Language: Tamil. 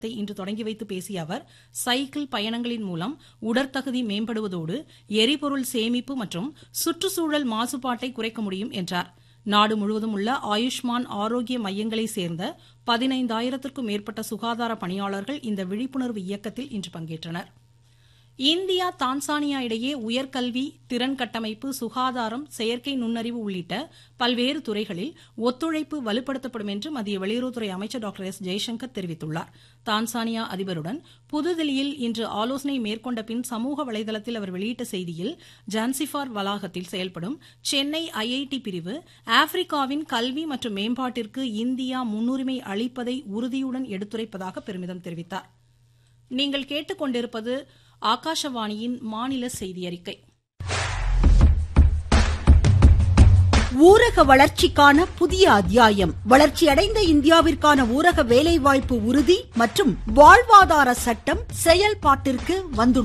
இன்று தொடங்கி வைத்து பேசிய அவர் சைக்கிள் பயணங்களின் மூலம் உடற்தகுதி மேம்படுவதோடு எரிபொருள் சேமிப்பு மற்றும் சுற்றுச்சூழல் மாசுபாட்டை குறைக்க முடியும் என்றார் நாடு முழுவதும் உள்ள ஆயுஷ்மான் ஆரோக்கிய மையங்களை சேர்ந்த பதினைந்தாயிரத்திற்கும் மேற்பட்ட சுகாதார பணியாளர்கள் இந்த விழிப்புணர்வு இயக்கத்தில் இன்று பங்கேற்றனர் இந்தியா தான்சானியா இடையே உயர்கல்வி திறன் கட்டமைப்பு சுகாதாரம் செயற்கை நுண்ணறிவு உள்ளிட்ட பல்வேறு துறைகளில் ஒத்துழைப்பு வலுப்படுத்தப்படும் என்று மத்திய வெளியுறவுத்துறை அமைச்சர் டாக்டர் எஸ் ஜெய்சங்கர் தெரிவித்துள்ளார் தான்சானியா அதிபருடன் புதுதில்லியில் இன்று ஆலோசனை மேற்கொண்ட பின் சமூக வலைதளத்தில் அவர் வெளியிட்ட செய்தியில் ஜான்சிபார் வளாகத்தில் செயல்படும் சென்னை ஐஐடி பிரிவு ஆப்பிரிக்காவின் கல்வி மற்றும் மேம்பாட்டிற்கு இந்தியா முன்னுரிமை அளிப்பதை உறுதியுடன் எடுத்துரைப்பதாக பெருமிதம் தெரிவித்தார் நீங்கள் கேட்டுக்கொண்டிருப்பது ஆகாஷவாணியின் மாநில செய்தி அறிக்கை ஊரக வளர்ச்சிக்கான புதிய அத்தியாயம் வளர்ச்சியடைந்த இந்தியாவிற்கான ஊரக வேலைவாய்ப்பு உறுதி மற்றும் வாழ்வாதார சட்டம் செயல்பாட்டிற்கு வந்துள்ளது